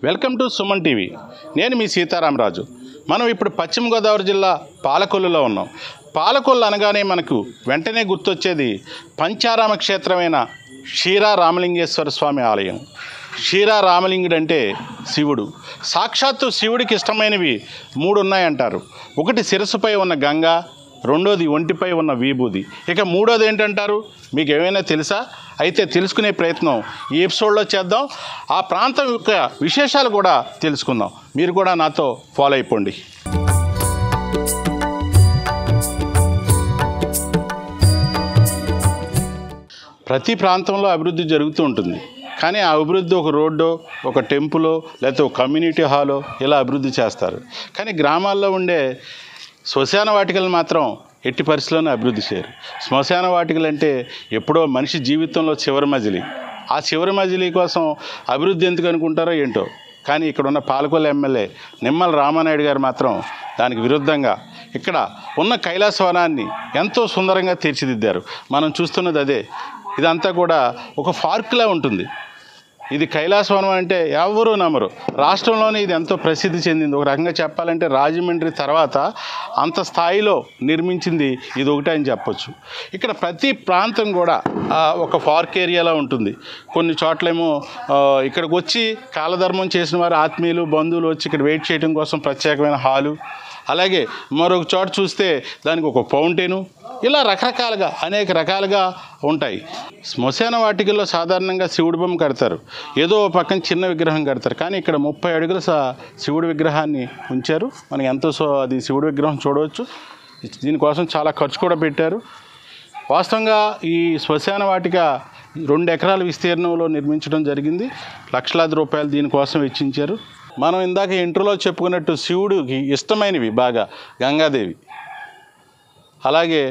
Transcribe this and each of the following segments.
Welcome to Suman TV నేను మీ సీతారామరాజు మనం ఇప్పుడు పశ్చిమ గోదావరి జిల్లా పాలకొల్లులో ఉన్నాం పాలకొల్లు అనగానే మనకు వెంటనే గుర్తొచ్చేది పంచారామ క్షేత్రమైన క్షీరా రామలింగేశ్వర స్వామి ఆలయం క్షీరా రామలింగుడు అంటే శివుడు సాక్షాత్తు శివుడికి ఇష్టమైనవి మూడు ఉన్నాయంటారు ఒకటి శిరస్సుపై ఉన్న గంగ రెండోది ఒంటిపై ఉన్న విభూది ఇక మూడోది ఏంటంటారు మీకు ఏమైనా తెలుసా అయితే తెలుసుకునే ప్రయత్నం ఈ ఎపిసోడ్లో చేద్దాం ఆ ప్రాంతం యొక్క విశేషాలు కూడా తెలుసుకుందాం మీరు కూడా నాతో ఫాలో అయిపోండి ప్రతి ప్రాంతంలో అభివృద్ధి జరుగుతూ ఉంటుంది కానీ ఆ అభివృద్ధి ఒక రోడ్డు ఒక టెంపులో లేకపోతే ఒక కమ్యూనిటీ హాలో ఇలా అభివృద్ధి చేస్తారు కానీ గ్రామాల్లో ఉండే శ్మశాన వాటికలు మాత్రం ఎట్టి పరిస్థితుల్లోనూ అభివృద్ధి చేయరు శ్మశాన వాటికలు అంటే ఎప్పుడో మనిషి జీవితంలో చివరి మజిలీ ఆ చివరి మజిలీ కోసం అభివృద్ధి ఎందుకు అనుకుంటారో ఏంటో కానీ ఇక్కడ ఉన్న పాలకొల్లు ఎమ్మెల్యే నిమ్మల రామానాయుడు గారు మాత్రం దానికి విరుద్ధంగా ఇక్కడ ఉన్న కైలాసవనాన్ని ఎంతో సుందరంగా తీర్చిదిద్దారు మనం చూస్తున్నది అదే ఇదంతా కూడా ఒక పార్కులా ఉంటుంది ఇది కైలాసవనం అంటే ఎవరూ నమ్మరు రాష్ట్రంలోనే ఇది ఎంతో ప్రసిద్ధి చెందింది ఒక రకంగా చెప్పాలంటే రాజమండ్రి తర్వాత అంత స్థాయిలో నిర్మించింది ఇది ఒకటే అని చెప్పొచ్చు ఇక్కడ ప్రతి ప్రాంతం కూడా ఆ, ఒక పార్క్ ఏరియాలో ఉంటుంది కొన్ని చోట్లేమో ఆ, ఇక్కడికి వచ్చి కాలధర్మం చేసిన వారు ఆత్మీయులు బంధువులు వచ్చి ఇక్కడ వెయిట్ చేయడం కోసం ప్రత్యేకమైన హాలు అలాగే మరొక చోట చూస్తే దానికి ఒక ఫౌంటైను ఇలా రకరకాలుగా అనేక రకాలుగా ఉంటాయి శ్మశాన వాటికల్లో సాధారణంగా శివుడి బొమ్మ కడతారు ఏదో ఓ పక్కన చిన్న విగ్రహం కడతారు కానీ ఇక్కడ ముప్పై అడుగుల స- శివుడి విగ్రహాన్ని ఉంచారు మనకి ఎంతో సో అది శివుడి విగ్రహం చూడవచ్చు దీనికోసం చాలా ఖర్చు కూడా పెట్టారు వాస్తవంగా ఈ శ్మశాన వాటిక రెండు ఎకరాల విస్తీర్ణంలో నిర్మించడం జరిగింది లక్షలాది రూపాయలు దీనికోసం వెచ్చించారు మనం ఇందాక ఇంట్రోలో చెప్పుకున్నట్టు శివుడికి ఇష్టమైనవి బాగా గంగాదేవి అలాగే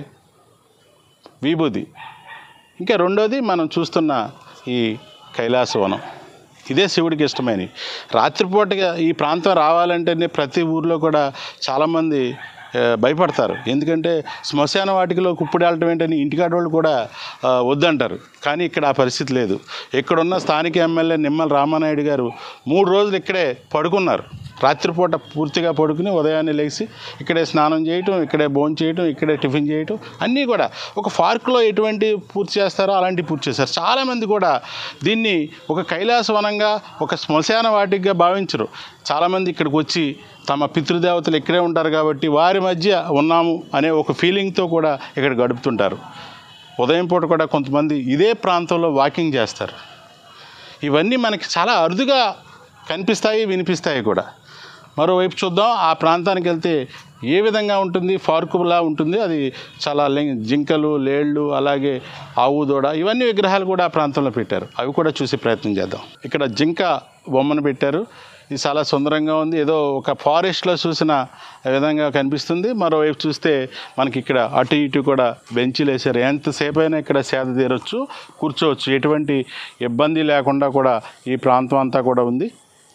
విభూది ఇంకా రెండోది మనం చూస్తున్న ఈ కైలాసవనం ఇదే శివుడికి ఇష్టమైనవి రాత్రిపూటగా ఈ ప్రాంతం రావాలంటేనే ప్రతి ఊర్లో కూడా చాలామంది ఆ, భయపడతారు ఎందుకంటే శ్మశాన వాటికలో కుప్పుడు వెళ్ళటం ఏంటని ఇంటికాడ వాళ్ళు కూడా ఆ, వద్దంటారు కానీ ఇక్కడ ఆ పరిస్థితి లేదు ఇక్కడున్న స్థానిక ఎమ్మెల్యే నిమ్మల రామానాయుడు గారు మూడు రోజులు ఇక్కడే పడుకున్నారు రాత్రిపూట పూర్తిగా పడుకుని ఉదయాన్నే లేచి ఇక్కడే స్నానం చేయటం ఇక్కడే భోజనం చేయటం ఇక్కడే టిఫిన్ చేయటం అన్నీ కూడా ఒక పార్కులో ఎటువంటి పూర్తి చేస్తారో అలాంటివి పూర్తి చేస్తారు చాలామంది కూడా దీన్ని ఒక కైలాసవనంగా ఒక శ్మశాన వాటిగా భావించరు చాలామంది ఇక్కడికి వచ్చి తమ పితృదేవతలు ఇక్కడే ఉంటారు కాబట్టి వారి మధ్య ఉన్నాము అనే ఒక ఫీలింగ్తో కూడా ఇక్కడ గడుపుతుంటారు ఉదయం పూట కూడా కొంతమంది ఇదే ప్రాంతంలో వాకింగ్ చేస్తారు ఇవన్నీ మనకి చాలా అరుదుగా కనిపిస్తాయి వినిపిస్తాయి కూడా మరోవైపు చూద్దాం ఆ ప్రాంతానికి వెళ్తే ఏ విధంగా ఉంటుంది ఫార్కులా ఉంటుంది అది చాలా లెం- జింకలు లేళ్ళు అలాగే ఆవు దూడ ఇవన్నీ విగ్రహాలు కూడా ఆ ప్రాంతంలో పెట్టారు అవి కూడా చూసే ప్రయత్నం చేద్దాం ఇక్కడ జింక బొమ్మను పెట్టారు ఇది చాలా సుందరంగా ఉంది ఏదో ఒక ఫారెస్ట్లో చూసిన విధంగా కనిపిస్తుంది మరోవైపు చూస్తే మనకి ఇక్కడ అటు ఇటు కూడా బెంచీలు వేసారు ఎంతసేపు అయినా ఇక్కడ సేద తీరొచ్చు కూర్చోవచ్చు ఎటువంటి ఇబ్బంది లేకుండా కూడా ఈ ప్రాంతం అంతా కూడా ఉంది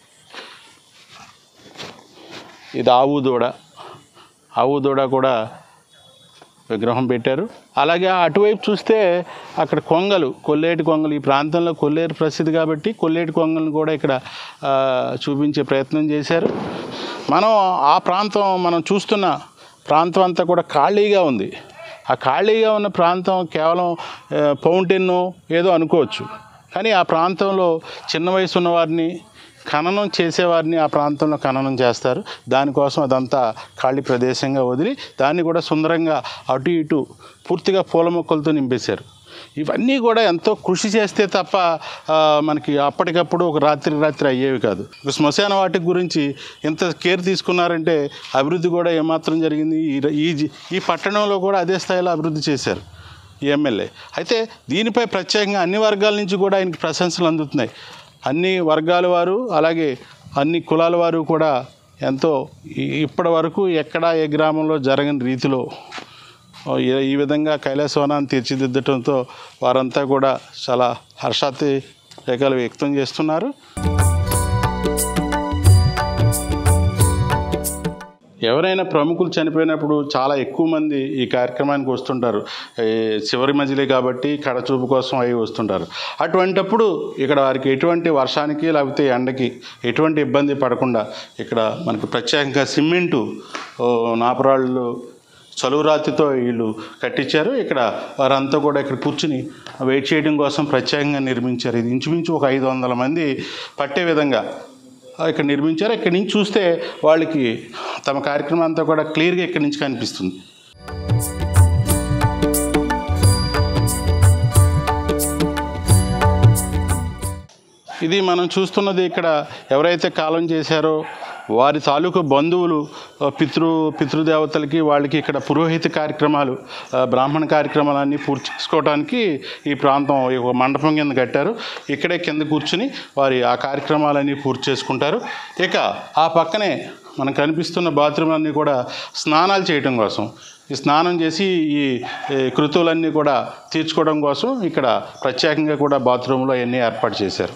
ఇది ఆవు దూడ ఆవు దూడ కూడా విగ్రహం పెట్టారు అలాగే అటువైపు చూస్తే అక్కడ కొంగలు కొల్లేటి కొంగలు ఈ ప్రాంతంలో కొల్లేరు ప్రసిద్ధి కాబట్టి కొల్లేటి కొంగలను కూడా ఇక్కడ ఆ, చూపించే ప్రయత్నం చేశారు మనం ఆ ప్రాంతం మనం చూస్తున్న ప్రాంతం అంతా కూడా ఖాళీగా ఉంది ఆ ఖాళీగా ఉన్న ప్రాంతం కేవలం ఫౌంటైన్ ఏదో అనుకోవచ్చు కానీ ఆ ప్రాంతంలో చిన్న వయసు ఉన్న వారిని ఖననం చేసేవారిని ఆ ప్రాంతంలో ఖననం చేస్తారు దానికోసం అదంతా ఖాళీ ప్రదేశంగా వదిలి దాన్ని కూడా సుందరంగా అటు ఇటు పూర్తిగా పూల మొక్కలతో నింపేశారు ఇవన్నీ కూడా ఎంతో కృషి చేస్తే తప్ప ఆ, మనకి అప్పటికప్పుడు ఒక రాత్రి రాత్రి అయ్యేవి కాదు ఒక శ్మశాన వాటి గురించి ఎంత కేర్ తీసుకున్నారంటే అభివృద్ధి కూడా ఏమాత్రం జరిగింది ఈ ర- ఈ జి- ఈ పట్టణంలో కూడా అదే స్థాయిలో అభివృద్ధి చేశారు ఈ ఎమ్మెల్యే అయితే దీనిపై ప్రత్యేకంగా అన్ని వర్గాల నుంచి కూడా ఆయనకి ప్రశంసలు అందుతున్నాయి అన్ని వర్గాల వారు అలాగే అన్ని కులాల వారు కూడా ఎంతో ఈ- ఇప్పటి వరకు ఎక్కడా ఏ గ్రామంలో జరగని రీతిలో ఓ ఈ- ఈ విధంగా కైలాసవనాన్ని తీర్చిదిద్దటంతో వారంతా కూడా చాలా హర్షాతి రేఖలు వ్యక్తం చేస్తున్నారు ఎవరైనా ప్రముఖులు చనిపోయినప్పుడు చాలా ఎక్కువ మంది ఈ కార్యక్రమానికి వస్తుంటారు ఈ చివరి మజిలీ కాబట్టి కడచూపు కోసం అవి వస్తుంటారు అటువంటప్పుడు ఇక్కడ వారికి ఎటువంటి వర్షానికి లేకపోతే ఎండకి ఎటువంటి ఇబ్బంది పడకుండా ఇక్కడ మనకు ప్రత్యేకంగా సిమెంటు ఓ, నాపరాళ్ళు చలువురాతితో వీళ్ళు కట్టించారు ఇక్కడ వారంతా కూడా ఇక్కడ కూర్చుని వెయిట్ చేయడం కోసం ప్రత్యేకంగా నిర్మించారు ఇది ఇంచుమించు ఒక ఐదు వందల మంది పట్టే విధంగా ఇక్కడ నిర్మించారు ఇక్కడ నుంచి చూస్తే వాళ్ళకి తమ కార్యక్రమం అంతా కూడా క్లియర్గా ఇక్కడి నుంచి కనిపిస్తుంది ఇది మనం చూస్తున్నది ఇక్కడ ఎవరైతే కాలం చేశారో వారి తాలూకు బంధువులు ఆ, పితృ పితృదేవతలకి వాళ్ళకి ఇక్కడ పురోహిత కార్యక్రమాలు ఆ, బ్రాహ్మణ కార్యక్రమాలన్నీ పూర్తి చేసుకోవడానికి ఈ ప్రాంతం ఈ ఒక మండపం కింద కట్టారు ఇక్కడే కింద కూర్చుని వారి ఆ కార్యక్రమాలన్నీ పూర్తి చేసుకుంటారు ఇక ఆ పక్కనే మనకు కనిపిస్తున్న బాత్రూమ్ అన్నీ కూడా స్నానాలు చేయటం కోసం ఈ స్నానం చేసి ఈ ఈ కృతువులన్నీ కూడా తీర్చుకోవడం కోసం ఇక్కడ ప్రత్యేకంగా కూడా బాత్రూంలో అవన్నీ ఏర్పాటు చేశారు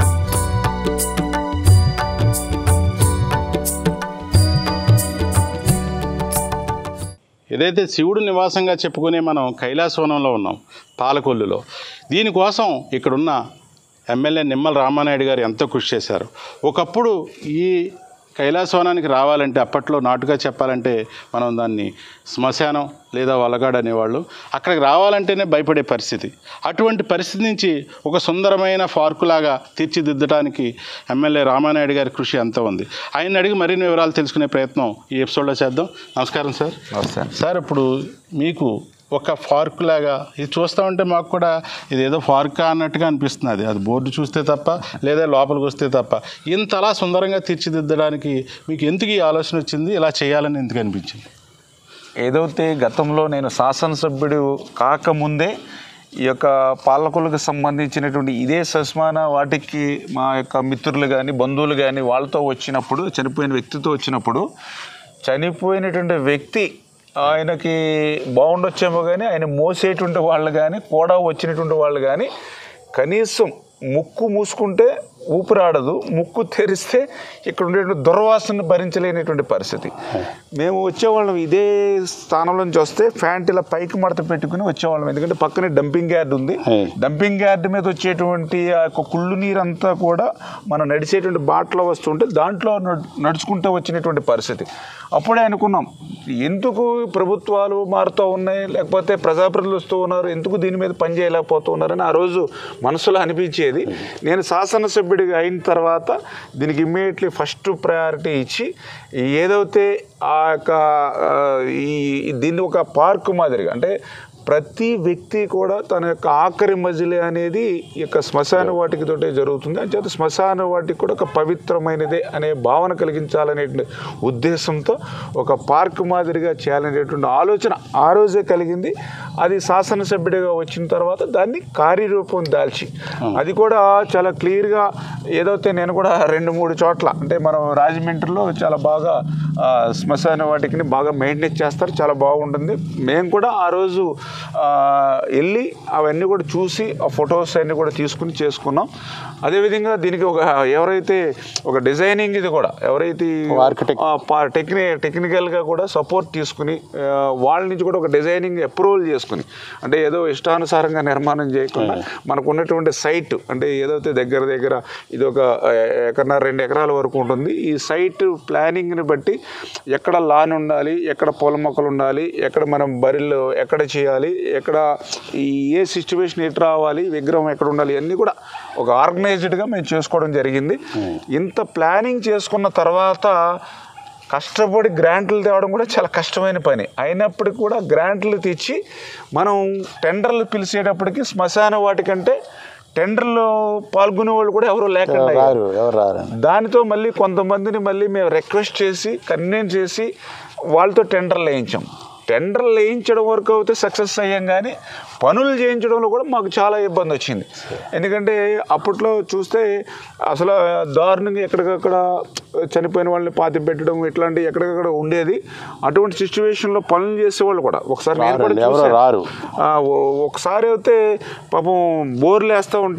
ఏదైతే శివుడు నివాసంగా చెప్పుకునే మనం కైలాసవనంలో ఉన్నాం పాలకొల్లులో దీనికోసం ఇక్కడున్న ఎమ్మెల్యే నిమ్మల రామానాయుడు గారు ఎంతో కృషి చేశారు ఒకప్పుడు ఈ కైలాసవనానికి రావాలంటే అప్పట్లో నాటుగా చెప్పాలంటే మనం దాన్ని శ్మశానం లేదా వలగాడు అనేవాళ్ళు అక్కడికి రావాలంటేనే భయపడే పరిస్థితి అటువంటి పరిస్థితి నుంచి ఒక సుందరమైన పార్కు లాగా తీర్చిదిద్దడానికి ఎమ్మెల్యే రామానాయుడు గారి కృషి ఎంతో ఉంది ఆయన అడిగి మరిన్ని వివరాలు తెలుసుకునే ప్రయత్నం ఈ ఎపిసోడ్లో చేద్దాం నమస్కారం సార్ నమస్తే సార్ ఇప్పుడు మీకు ఒక ఫార్క్ లాగా ఇది చూస్తూ ఉంటే మాకు కూడా ఇది ఏదో ఫార్కా అన్నట్టుగా అనిపిస్తుంది అది బోర్డు చూస్తే తప్ప లేదా లోపలికి వస్తే తప్ప ఇంతలా సుందరంగా తీర్చిదిద్దడానికి మీకు ఎందుకు ఈ ఆలోచన వచ్చింది ఇలా చేయాలని ఎందుకు అనిపించింది ఏదైతే గతంలో నేను శాసనసభ్యుడు కాకముందే ఈ యొక్క పాలకులకు సంబంధించినటువంటి ఇదే శ్మశాన వాటికి మా యొక్క మిత్రులు కానీ బంధువులు కానీ వాళ్ళతో వచ్చినప్పుడు చనిపోయిన వ్యక్తితో వచ్చినప్పుడు చనిపోయినటువంటి వ్యక్తి ఆయనకి బాగుండొచ్చేమో కానీ ఆయన మోసేటువంటి వాళ్ళు కానీ కూడా వచ్చినటువంటి వాళ్ళు కానీ కనీసం ముక్కు మూసుకుంటే ఊపిరాడదు ముక్కు తెరిస్తే ఇక్కడ ఉండేటువంటి దుర్వాసన భరించలేనటువంటి పరిస్థితి మేము వచ్చేవాళ్ళం ఇదే స్థానంలో నుంచి వస్తే ఫ్యాంట్ ఇలా పైకి మడత పెట్టుకుని వచ్చేవాళ్ళం ఎందుకంటే పక్కనే డంపింగ్ యార్డ్ ఉంది Hey. డంపింగ్ యార్డ్ మీద వచ్చేటువంటి ఆ యొక్క కుళ్ళు నీరంతా కూడా మనం నడిచేటువంటి బాటలో వస్తుంటే దాంట్లో నడు- నడుచుకుంటూ వచ్చినటువంటి పరిస్థితి అప్పుడే అనుకున్నాం ఎందుకు ప్రభుత్వాలు మారుతూ ఉన్నాయి లేకపోతే ప్రజాప్రతినిధులు వస్తూ ఉన్నారు ఎందుకు దీని మీద పని చేయలేకపోతూ ఉన్నారని ఆ రోజు మనసులో అనిపించేది నేను శాసనసభ్యుడిగా అయిన తర్వాత దీనికి ఇమ్మీడియట్లీ ఫస్ట్ ప్రయారిటీ ఇచ్చి ఏదైతే ఆ యొక్క ఆ, ఈ దీన్ని ఒక పార్క్ మాదిరిగా అంటే ప్రతి వ్యక్తి కూడా తన యొక్క ఆఖరి మజిలీ అనేది ఈ యొక్క శ్మశాన వాటికి తోటే జరుగుతుంది అంచేత శ్మశాన వాటికి కూడా ఒక పవిత్రమైనదే అనే భావన కలిగించాలనే ఉద్దేశంతో ఒక పార్క్ మాదిరిగా చేయాలనేటువంటి ఆలోచన ఆ రోజే కలిగింది అది శాసనసభ్యుడిగా వచ్చిన తర్వాత దాన్ని కార్యరూపం దాల్చి అది కూడా చాలా క్లియర్గా ఏదైతే నేను కూడా రెండు మూడు చోట్ల అంటే మనం రాజమండ్రిలో చాలా బాగా ఆ, శ్మశాన వాటికి బాగా మెయింటైన్ చేస్తారు చాలా బాగుంటుంది మేము కూడా ఆ రోజు ఆ, వెళ్ళి అవన్నీ కూడా చూసి ఆ ఫొటోస్ అన్నీ కూడా తీసుకుని చేసుకున్నాం అదేవిధంగా దీనికి ఒక ఎవరైతే ఒక డిజైనింగ్ ఇది కూడా ఎవరైతే architect. టెక్ని టెక్నికల్గా కూడా సపోర్ట్ తీసుకుని ఆ, వాళ్ళ నుంచి కూడా ఒక డిజైనింగ్ అప్రూవల్ చేసుకుని అంటే ఏదో ఇష్టానుసారంగా నిర్మాణం చేయకుండా మనకు ఉన్నటువంటి సైట్ అంటే ఏదైతే దగ్గర దగ్గర ఇది ఒక ఆ, ఎకరన్నర రెండు ఎకరాల వరకు ఉంటుంది ఈ సైట్ ప్లానింగ్ని బట్టి ఎక్కడ లాన్ ఉండాలి ఎక్కడ పూల మొక్కలు ఉండాలి ఎక్కడ మనం బరిలో ఎక్కడ చేయాలి ఎక్కడ ఈ ఏ సిచ్యువేషన్ ఎటు రావాలి విగ్రహం ఎక్కడ ఉండాలి ఇవన్నీ కూడా ఒక ఆర్గనైజ్డ్గా మేము చేసుకోవడం జరిగింది ఇంత ప్లానింగ్ చేసుకున్న తర్వాత కష్టపడి గ్రాంట్లు తేవడం కూడా చాలా కష్టమైన పని అయినప్పటికీ కూడా గ్రాంట్లు తెచ్చి మనం టెండర్లు పిలిచేటప్పటికి శ్మశాన వాటికంటే టెండర్లో పాల్గొనే వాళ్ళు కూడా ఎవరు లేకుండా అయ్యారు. ఎవరు రారు దానితో మళ్ళీ కొంతమందిని మళ్ళీ మేము రిక్వెస్ట్ చేసి కన్విన్స్ చేసి వాళ్ళతో టెండర్లు వేయించాం టెండర్లు వేయించడం వరకు అయితే సక్సెస్ అయ్యాం కానీ పనులు చేయించడంలో కూడా మాకు చాలా ఇబ్బంది వచ్చింది ఎందుకంటే అప్పట్లో చూస్తే అసలు దారుణంగా ఎక్కడికక్కడ చనిపోయిన వాళ్ళని పాతి పెట్టడం ఇట్లాంటివి ఎక్కడికక్కడ ఉండేది అటువంటి సిచ్యువేషన్లో పనులు చేసేవాళ్ళు కూడా ఒకసారి నేను కూడా రారండి, ఎవరో చూశాను. రారు. ఆ, ఓ- ఒకసారి అయితే పాపం బోర్లు వేస్తూ ఉంటే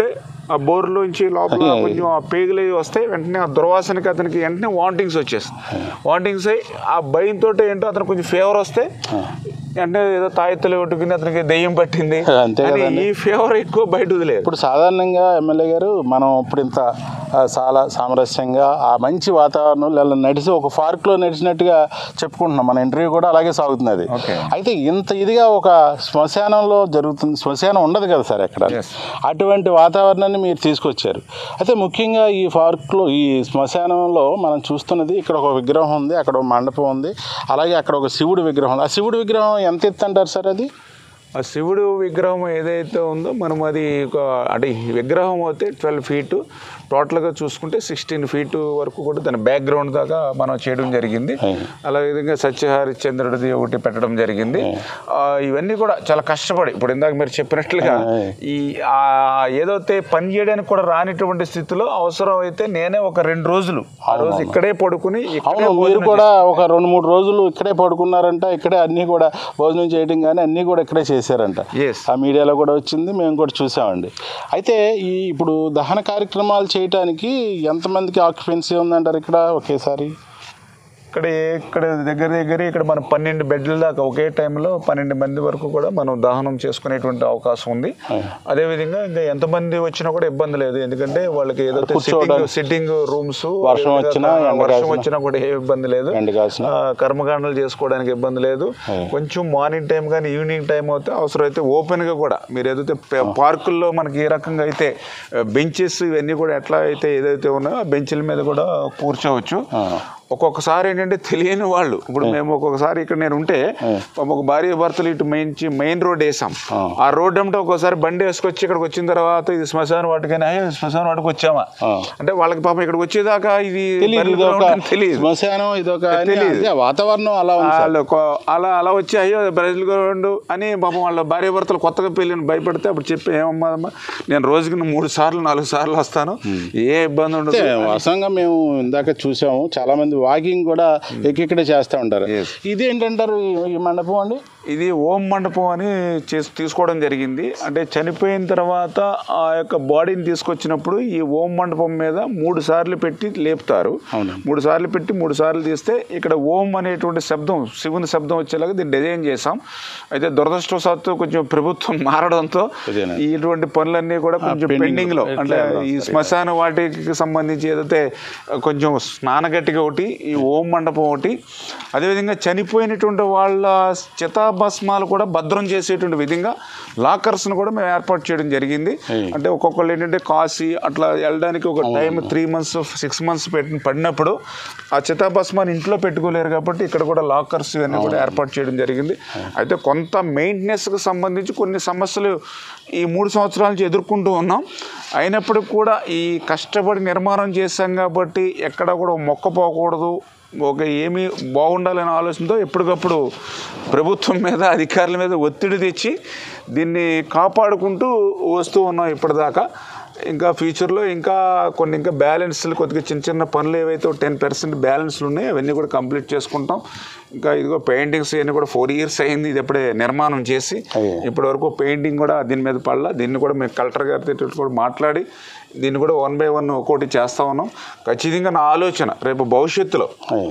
ఆ బోర్లోంచి లోపల కొంచెం ఆ పేగులు అవి వస్తాయి వెంటనే ఆ దుర్వాసనకి అతనికి వెంటనే వాంటింగ్స్ వచ్చేస్తాయి వాంటింగ్స్ అయ్యి ఆ భయంతో ఏంటో అతనికి కొంచెం ఫీవర్ వస్తే అంటే ఏదో తాయెత్తులు కొట్టుకుని అతనికి దెయ్యం పట్టింది అంతే అని కదండి. ఈ ఫీవర్ ఎక్కువ బయట వదిలేదు ఇప్పుడు సాధారణంగా ఎమ్మెల్యే గారు మనం ఇప్పుడు ఇంత ఆ, చాలా సామరస్యంగా ఆ మంచి వాతావరణం ఇలా నడిచి ఒక పార్క్లో నడిచినట్టుగా చెప్పుకుంటున్నాం మన ఇంటర్వ్యూ కూడా అలాగే సాగుతున్నది Okay. అయితే ఇంత ఇదిగా ఒక శ్మశానంలో జరుగుతుంది శ్మశానం ఉండదు కదా సార్ ఎక్కడ Yes. అటువంటి వాతావరణాన్ని మీరు తీసుకొచ్చారు అయితే ముఖ్యంగా ఈ పార్క్లో ఈ శ్మశానంలో మనం చూస్తున్నది ఇక్కడ ఒక విగ్రహం ఉంది అక్కడ ఒక మండపం ఉంది అలాగే అక్కడ ఒక శివుడు విగ్రహం ఉంది ఆ శివుడు విగ్రహం ఎంత ఎత్తు అంటారు సార్ అది ఆ శివుడు విగ్రహం ఏదైతే ఉందో మనం అది ఒక అంటే ఈ విగ్రహం అయితే ట్వెల్వ్ ఫీట్ టోటల్గా చూసుకుంటే సిక్స్టీన్ ఫీట్ వరకు కూడా దాని బ్యాక్గ్రౌండ్ దాకా మనం చేయడం జరిగింది అయ్యి. అలా విధంగా సత్యహరిశ్చంద్రుడిది ఒకటి పెట్టడం జరిగింది ఆ, ఇవన్నీ కూడా చాలా కష్టపడి ఇప్పుడు ఇందాక మీరు చెప్పినట్లుగా అయ్యి. ఈ ఆ ఏదైతే పని చేయడానికి కూడా రానిటువంటి స్థితిలో అవసరం అయితే నేనే ఒక రెండు రోజులు ఆ రోజు ఇక్కడే పడుకుని ఇక్కడే అవును మీరు భోజనం కూడా ఒక రెండు మూడు రోజులు ఇక్కడే పడుకున్నారంట ఇక్కడే అన్నీ కూడా భోజనం చేయడం కానీ అన్నీ కూడా ఇక్కడే చేశారంట Yes. ఆ మీడియాలో కూడా వచ్చింది మేము కూడా చూసామండి అయితే ఈ ఇప్పుడు దహన కార్యక్రమాలు చేయటానికి ఎంతమందికి ఆక్యుపెన్సీ ఉందంటారు ఇక్కడ ఒకేసారి ఇక్కడ ఇక్కడ దగ్గర దగ్గర ఇక్కడ మనం పన్నెండు బెడ్ల దాకా ఒకే టైంలో పన్నెండు మంది వరకు కూడా మనం దహనం చేసుకునేటువంటి అవకాశం ఉంది అదేవిధంగా ఇంకా ఎంతమంది వచ్చినా కూడా ఇబ్బంది లేదు ఎందుకంటే వాళ్ళకి ఏదో సిట్టింగ్ కూర్చోవడానికి. సిట్టింగ్ రూమ్స్ వర్షం వచ్చినా, ఎండ వర్షం కాసినా. వచ్చినా కూడా ఏ ఇబ్బంది లేదు ఎండ కాసిన ఆ, కర్మకాండలు చేసుకోవడానికి ఇబ్బంది లేదు కొంచెం మార్నింగ్ టైం కానీ ఈవినింగ్ టైం అయితే అవసరం అయితే ఓపెన్ గా కూడా మీరు ఏదైతే ప- పార్కుల్లో మనకి ఏ రకంగా అయితే బెంచెస్ ఇవన్నీ కూడా ఎట్లా అయితే ఏదైతే ఉన్నాయో ఆ బెంచ్ల మీద కూడా కూర్చోవచ్చు ఒక్కొక్కసారి ఏంటంటే తెలియని వాళ్ళు ఇప్పుడు మేము ఒక్కొక్కసారి ఇక్కడ నేను ఉంటే పాపం ఒక భార్య భర్తలు ఇటు మంచి మెయిన్ రోడ్ వేసాం ఆ రోడ్ అంటే ఒక్కోసారి బండి వేసుకొచ్చి ఇక్కడికి వచ్చిన తర్వాత ఇది శ్మశాన వాటికైనా "అయ్యో, శ్మశాన వాటికి వచ్చామా ఆ. అంటే వాళ్ళకి పాపం ఇక్కడికి వచ్చేదాకా ఇది తెలియదు బర్రెల ఇదొక ground అని తెలియదు శ్మశానం ఇదొక అని తెలీదు. అదే వాతావరణం అలా ఉంది సార్. వాళ్ళు కొ- అలా అలా వచ్చి అయ్యో బ్రెజిల్ గ్రౌండ్ అని పాపం వాళ్ళ భార్య భర్తలు కొత్తగా పెళ్ళిని భయపడితే అప్పుడు చెప్పి ఏమమ్మా అమ్మా, నేను రోజుకి మూడు సార్లు నాలుగు సార్లు వస్తాను ఏ ఇబ్బంది ఉండదు అంటే వాస్తవంగా మేము ఇందాక చూసాము చాలా మంది వాకింగ్ కూడా ఎక్కిక్కడే చేస్తూ ఉంటారు Yes. ఇది ఏంటంటారు ఈ- ఈ మండపం అండి ఇది ఓం మండపం అని చేసి తీసుకోవడం జరిగింది అంటే చనిపోయిన తర్వాత ఆ యొక్క బాడీని తీసుకొచ్చినప్పుడు ఈ ఓం మండపం మీద మూడు సార్లు పెట్టి లేపుతారు అవును. మూడు సార్లు పెట్టి మూడు సార్లు తీస్తే ఇక్కడ ఓం అనేటువంటి శబ్దం శివుని శబ్దం వచ్చేలాగా దీన్ని డిజైన్ చేసాం అయితే దురదృష్టవశాత్తు కొంచెం ప్రభుత్వం మారడంతో అదేనా. ఇటువంటి పనులన్నీ కూడా కొంచెం pending పెండింగ్ లో లో. అంటే ఎట్లా ఈ శ్మశాన వాటికి సంబంధించి ఏదైతే కొంచెం స్నానగట్టిగా ఒకటి ఈ ఓం మండపం ఒకటి అదేవిధంగా చనిపోయినటువంటి వాళ్ళ చితాభస్మాలు కూడా భద్రం చేసేటువంటి విధంగా లాకర్స్ను కూడా మేము ఏర్పాటు చేయడం జరిగింది Hey. అంటే ఒక్కొక్కళ్ళు ఏంటంటే కాశీ అట్లా వెళ్ళడానికి ఒక time three months six months పెట్టి పడినప్పుడు ఆ చితాభస్మాన్ని ఇంట్లో పెట్టుకోలేరు కాబట్టి ఇక్కడ కూడా లాకర్స్ ఇవన్నీ కూడా ఏర్పాటు చేయడం జరిగింది అయితే కొంత మెయింటెనెన్స్కి సంబంధించి కొన్ని సమస్యలు ఈ మూడు సంవత్సరాల నుంచి ఎదుర్కొంటూ ఉన్నాం అయినప్పటికీ కూడా ఈ కష్టపడి నిర్మాణం చేశాం కాబట్టి ఎక్కడ కూడా మొక్క పోకూడదు ఒక ఏమి బాగుండాలనే ఆలోచనతో ఎప్పటికప్పుడు ప్రభుత్వం మీద అధికారుల మీద ఒత్తిడి తెచ్చి దీన్ని కాపాడుకుంటూ వస్తూ ఉన్నాం ఇప్పటిదాకా ఇంకా ఫ్యూచర్లో ఇంకా కొన్ని ఇంకా బ్యాలెన్స్లు కొద్దిగా చిన్న చిన్న పనులు ఏవైతే టెన్ పర్సెంట్ బ్యాలెన్స్లు ఉన్నాయో అవన్నీ కూడా కంప్లీట్ చేసుకుంటాం ఇంకా ఇదిగో పెయింటింగ్స్ ఇవన్నీ కూడా ఫోర్ ఇయర్స్ అయింది ఇది ఇప్పుడే నిర్మాణం చేసి అయ్యో. ఇప్పటి వరకు పెయింటింగ్ కూడా దీని మీద పడలా దీన్ని కూడా మేము కలెక్టర్ గారితో కూడా మాట్లాడి దీన్ని కూడా వన్ బై వన్ ఒక్కోటి చేస్తా ఉన్నాం ఖచ్చితంగా నా ఆలోచన రేపు భవిష్యత్తులో అయ్యి.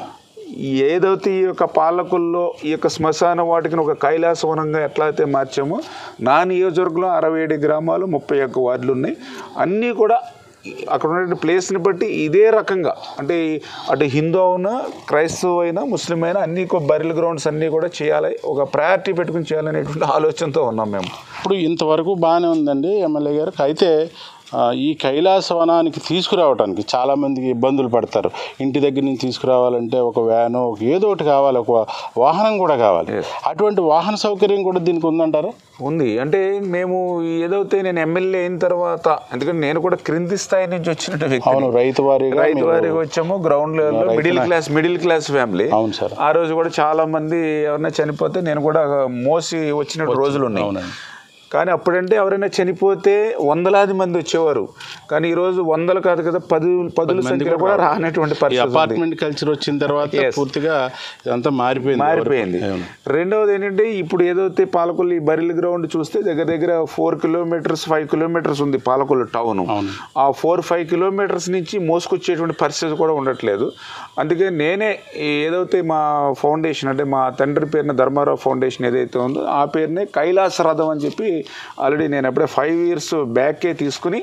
ఏదైతే ఈ యొక్క పాలకుల్లో ఈ యొక్క శ్మశాన వాటికి ఒక కైలాసవనంగా ఎట్లా అయితే మార్చామో నా నియోజకవర్గంలో అరవై ఏడు గ్రామాలు ముప్పై ఒక్క వార్డులు ఉన్నాయి అన్నీ కూడా అక్కడ ఉన్న ప్లేస్ని బట్టి ఇదే రకంగా అంటే ఈ- అటు హిందూ అయినా క్రైస్తవ అయినా ముస్లిం అయినా అన్ని బరిల్ గ్రౌండ్స్ అన్నీ కూడా చేయాలి ఒక ప్రయారిటీ పెట్టుకుని చేయాలనేటువంటి ఆలోచనతో ఉన్నాం మేము ఇప్పుడు ఇంతవరకు బాగానే ఉందండి ఎమ్మెల్యే గారు అయితే ఆ, ఈ కైలాసవనానికి తీసుకురావడానికి చాలామందికి ఇబ్బందులు పడతారు ఇంటి దగ్గర నుంచి తీసుకురావాలంటే ఒక వ్యాను ఒక ఏదో ఒకటి కావాలి ఒక వాహనం కూడా కావాలి Yes. అటువంటి వాహన సౌకర్యం కూడా దీనికి ఉందంటారా ఉంది అంటే మేము ఏదైతే నేను ఎమ్మెల్యే అయిన తర్వాత ఎందుకంటే నేను కూడా క్రింది స్థాయి నుంచి వచ్చినట్టు వ్యక్తి అవును రైతు వారీగా రైతు మీరు- వారికి వచ్చాము గ్రౌండ్ లెవెల్లో రైతు మిడిల్ నా- క్లాస్ మిడిల్ క్లాస్ ఫ్యామిలీ అవును సార్ ఆ రోజు కూడా చాలా మంది ఎవరైనా చనిపోతే నేను కూడా మోసి వచ్చిన రోజులు ఉన్నాయి అవునండి కానీ అప్పుడంటే ఎవరైనా చనిపోతే వందలాది మంది వచ్చేవారు కానీ ఈరోజు వందలు కాదు కదా పది పదుల సంఖ్యలో కూడా రానటువంటి ఈ పరిస్థితి ఉంది. అపార్ట్మెంట్ కల్చర్ వచ్చిన తర్వాత పూర్తిగా ఇదంతా మారిపోయింది మారిపోయింది అవును. రెండవది ఏంటంటే ఇప్పుడు ఏదైతే పాలకొల్లు ఈ బరిల్ గ్రౌండ్ చూస్తే దగ్గర దగ్గర ఫోర్ కిలోమీటర్స్ ఫైవ్ కిలోమీటర్స్ ఉంది పాలకొల్లు టౌన్ ఆ ఫోర్ ఫైవ్ కిలోమీటర్స్ నుంచి మోసుకొచ్చేటువంటి పరిస్థితి కూడా ఉండట్లేదు అందుకే నేనే ఈ ఏదైతే మా ఫౌండేషన్ అంటే మా తండ్రి పేరున ధర్మారావు ఫౌండేషన్ ఏదైతే ఉందో ఆ పేరునే కైలాస రథం అని చెప్పి ఆల్రెడీ నేను అప్పుడే ఫైవ్ ఇయర్స్ బ్యాకే తీసుకుని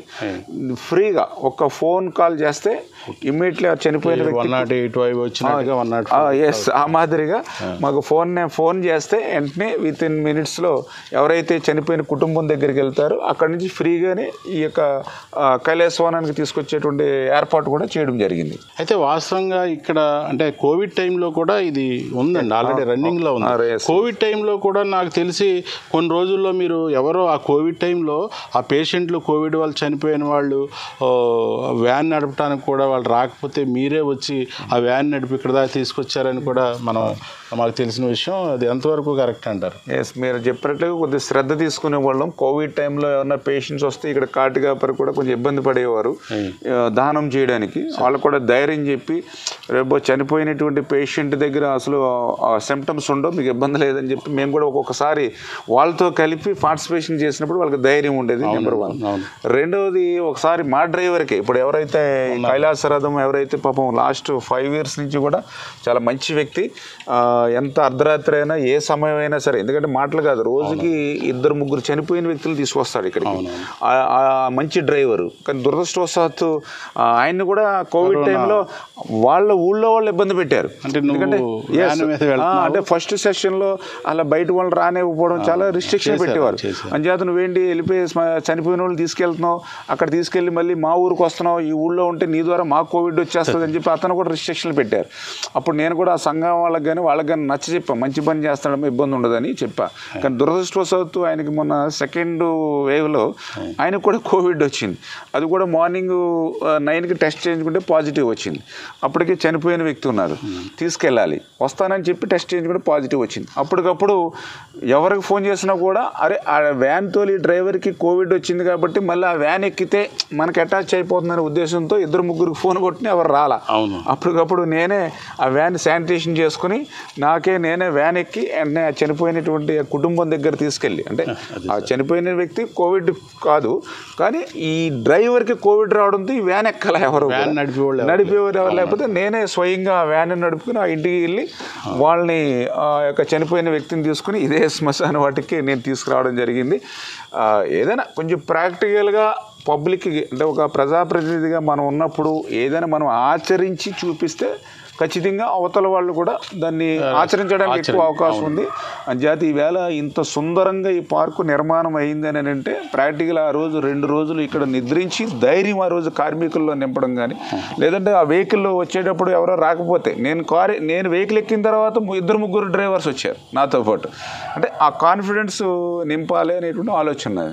ఫ్రీగా ఒక ఫోన్ కాల్ చేస్తే ఇమ్మీడియట్లీ చనిపోయిన వ్యక్తి వన్ నాట్ ఎయిట్ ఫైవ్ వచ్చినట్టుగా వన్ నాట్ ఎస్ ఆ మాదిరిగా మాకు ఫోన్ ఫోన్ చేస్తే వెంటనే విత్ ఇన్ మినిట్స్లో ఎవరైతే చనిపోయిన కుటుంబం దగ్గరికి వెళ్తారో అక్కడి నుంచి ఫ్రీగానే ఈ యొక్క ఆ, కైలాసవనానికి తీసుకొచ్చేటువంటి ఏర్పాటు కూడా చేయడం జరిగింది అయితే వాస్తవంగా ఇక్కడ అంటే కోవిడ్ టైంలో కూడా ఇది ఉందండి ఆల్రెడీ రన్నింగ్ లో ఆ, ఉంది yes. కోవిడ్ టైంలో కూడా నాకు తెలిసి కొన్ని రోజుల్లో మీరు ఎవరో ఆ కోవిడ్ టైంలో ఆ పేషెంట్లు కోవిడ్ వాళ్ళు చనిపోయిన వాళ్ళు ఓ, వ్యాన్ నడపడానికి కూడా వాళ్ళు రాకపోతే మీరే వచ్చి ఆ వ్యాన్ నడిపి ఇక్కడ దాకా తీసుకొచ్చారని కూడా మనం మాకు తెలిసిన విషయం అది ఎంతవరకు కరెక్ట్ అంటారు ఎస్ మీరు చెప్పినట్లుగా కొద్దిగా శ్రద్ధ తీసుకునే వాళ్ళం కోవిడ్ టైంలో ఏమన్నా పేషెంట్స్ వస్తే ఇక్కడ కాటిగాపరి కూడా కొంచెం ఇబ్బంది పడేవారు ఆ, దానం చేయడానికి వాళ్ళు కూడా ధైర్యం చెప్పి రేపు చనిపోయినటువంటి పేషెంట్ దగ్గర అసలు సిమ్టమ్స్ ఉండవు మీకు ఇబ్బంది లేదని చెప్పి మేము కూడా ఒక్కొక్కసారి వాళ్ళతో కలిపి పార్టిసిపేషన్ చేసినప్పుడు వాళ్ళకి ధైర్యం ఉండేది నెంబర్ వన్ అవును. రెండవది ఒకసారి మా డ్రైవర్కి ఇప్పుడు ఎవరైతే ఈ కైలాసరథం ఎవరైతే పాపం లాస్ట్ ఫైవ్ ఇయర్స్ నుంచి కూడా చాలా మంచి వ్యక్తి ఆ, ఎంత అర్ధరాత్రి అయినా ఏ సమయం అయినా సరే ఎందుకంటే మాటలు కాదు రోజుకి ఇద్దరు ముగ్గురు చనిపోయిన వ్యక్తులు తీసుకొస్తాడు ఇక్కడికి ఆ- ఆ మంచి డ్రైవరు కానీ దురదృష్టవశాత్తు ఆ, ఆయన్ని కూడా కోవిడ్ టైంలో వాళ్ళ ఊళ్ళో వాళ్ళు ఇబ్బంది పెట్టారు అంటే నువ్వు ఎందుకంటే yes, వ్యాన్ మీద ఆ, వెళ్తున్నావు. అంటే ఫస్ట్ సెషన్లో అలా బయట వాళ్ళు రానివ్వకపోవడం చాలా రిస్ట్రిక్షన్ చేశారు, పెట్టేవారు చేశారు. అంచేత నువ్వేంటి వెళ్ళిపోయి స్మ- చనిపోయిన వాళ్ళు తీసుకెళ్తున్నావు అక్కడ తీసుకెళ్ళి మళ్ళీ మా ఊరికి వస్తున్నావు ఈ ఊళ్ళో ఉంటే నీ ద్వారా మా కోవిడ్ వచ్చేస్తుంది అని చెప్పి అతను కూడా రిస్ట్రిక్షన్లు పెట్టారు అప్పుడు నేను కూడా ఆ సంఘం వాళ్ళకి కానీ వాళ్ళకి కానీ నచ్చ చెప్పా మంచి పని చేస్తాడమ్మా ఇబ్బంది ఉండదని చెప్పా కానీ దురదృష్టవశాత్తు ఆయనకి మొన్న సెకండ్ వేవ్లో ఆయనకు కూడా కోవిడ్ వచ్చింది అది కూడా మార్నింగ్ నైన్కి టెస్ట్ చేయించుకుంటే పాజిటివ్ వచ్చింది అప్పటికే చనిపోయిన వ్యక్తి ఉన్నారు తీసుకెళ్ళాలి వస్తానని చెప్పి టెస్ట్ చేయించుకుంటే పాజిటివ్ వచ్చింది అప్పటికప్పుడు ఎవరికి ఫోన్ చేసినా కూడా అరే ఆ వ్యాన్ తోలి డ్రైవర్కి కోవిడ్ వచ్చింది కాబట్టి మళ్ళీ ఆ వ్యాన్ ఎక్కితే మనకి అటాచ్ అయిపోతుందనే ఉద్దేశంతో ఇద్దరు ముగ్గురికి ఫోన్ కొట్టిన ఎవరు రాలా అవును అప్పటికప్పుడు నేనే ఆ వ్యాన్ శానిటేషన్ చేసుకుని నాకే నేనే వ్యాన్ ఎక్కి వెంటనే ఆ చనిపోయినటువంటి ఆ కుటుంబం దగ్గర తీసుకెళ్ళి అంటే ఆ చనిపోయిన వ్యక్తి కోవిడ్ కాదు కానీ ఈ డ్రైవర్కి కోవిడ్ రావడంతో ఈ వ్యాన్ ఎక్కాల ఎవరు కూడా. వ్యాన్ నడిపేవాళ్ళు ఎవరు నడిపేవారు ఎవరు లేకపోతే నేనే స్వయంగా ఆ వ్యాన్ నడుపుకుని ఆ ఇంటికి వెళ్ళి వాళ్ళని ఆ యొక్క చనిపోయిన వ్యక్తిని తీసుకుని ఇదే శ్మశాన వాటికి నేను తీసుకురావడం జరిగింది ఆ, ఏదైనా కొంచెం ప్రాక్టికల్గా పబ్లిక్కి అంటే ఒక ప్రజాప్రతినిధిగా మనం ఉన్నప్పుడు ఏదైనా మనం ఆచరించి చూపిస్తే ఖచ్చితంగా అవతల వాళ్ళు కూడా దాన్ని ఆచరించడానికి ఎక్కువ అవకాశం ఉంది అంచేత ఈవేళ ఇంత సుందరంగా ఈ పార్కు నిర్మాణం అయింది అని అంటే ప్రాక్టికల్ ఆ రోజు రెండు రోజులు ఇక్కడ నిద్రించి ధైర్యం ఆ రోజు కార్మికుల్లో నింపడం కానీ లేదంటే ఆ వెహికల్లో వచ్చేటప్పుడు ఎవరో రాకపోతే నేను కారు నేను వెహికల్ ఎక్కిన తర్వాత ము- ఇద్దరు ముగ్గురు డ్రైవర్స్ వచ్చారు నాతో పాటు అంటే ఆ కాన్ఫిడెన్స్ నింపాలి అనేటువంటి ఆలోచన నాది.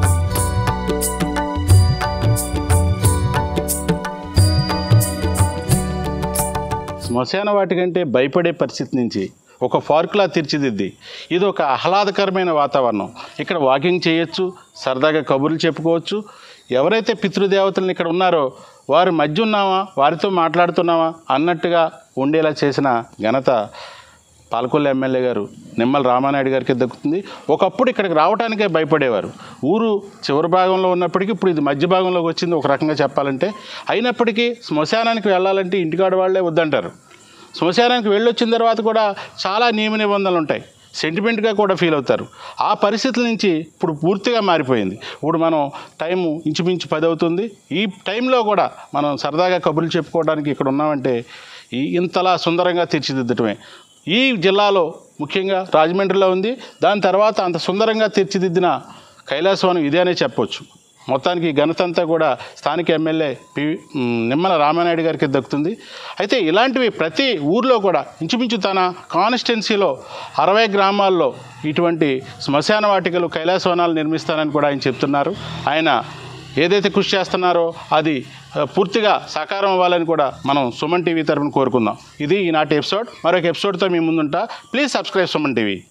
శ్మశాన వాటికంటే భయపడే పరిస్థితి నుంచి ఒక పార్కులా తీర్చిదిద్ది ఇది ఒక ఆహ్లాదకరమైన వాతావరణం ఇక్కడ వాకింగ్ చేయొచ్చు సరదాగా కబుర్లు చెప్పుకోవచ్చు ఎవరైతే పితృదేవతలను ఇక్కడ ఉన్నారో వారి మధ్య ఉన్నామా వారితో మాట్లాడుతున్నామా అన్నట్టుగా ఉండేలా చేసిన ఘనత పాలకొల్లు ఎమ్మెల్యే గారు నిమ్మల రామానాయుడు గారికి దక్కుతుంది ఒకప్పుడు ఇక్కడికి రావడానికే భయపడేవారు ఊరు చివరి భాగంలో ఉన్నప్పటికీ ఇప్పుడు ఇది మధ్య భాగంలోకి వచ్చింది ఒక రకంగా చెప్పాలంటే అయినప్పటికీ శ్మశానానికి వెళ్ళాలంటే ఇంటికాడ వాళ్ళే వద్దంటారు శ్మశానానికి వెళ్ళొచ్చిన తర్వాత కూడా చాలా నియమ నిబంధనలు ఉంటాయి సెంటిమెంట్గా కూడా ఫీల్ అవుతారు ఆ పరిస్థితుల నుంచి ఇప్పుడు పూర్తిగా మారిపోయింది ఇప్పుడు మనం టైము ఇంచుమించు పది అవుతుంది ఈ టైంలో కూడా మనం సరదాగా కబుర్లు చెప్పుకోవడానికి ఇక్కడ ఉన్నామంటే ఈ ఇంతలా సుందరంగా తీర్చిదిద్దటమే ఈ జిల్లాలో ముఖ్యంగా రాజమండ్రిలో ఉంది దాని తర్వాత అంత సుందరంగా తీర్చిదిద్దిన కైలాసవనం ఇదే అనే చెప్పొచ్చు మొత్తానికి ఈ ఘనత అంతా కూడా స్థానిక ఎమ్మెల్యే పి మ్, నిమ్మల రామానాయుడు గారికి దక్కుతుంది అయితే ఇలాంటివి ప్రతి ఊర్లో కూడా ఇంచుమించు తన కాన్స్టిట్యున్సీలో అరవై గ్రామాల్లో ఇటువంటి శ్మశాన వాటికలు కైలాసవనాలు నిర్మిస్తానని కూడా ఆయన చెప్తున్నారు ఆయన ఏదైతే కృషి చేస్తున్నారో అది ఆ, పూర్తిగా సాకారం అవ్వాలని కూడా మనం సుమన్ టీవీ తరఫున కోరుకుందాం ఇది ఈనాటి ఎపిసోడ్ మరొక ఎపిసోడ్తో మీ ముందుంటా ప్లీజ్ సబ్స్క్రైబ్ సుమన్ టీవీ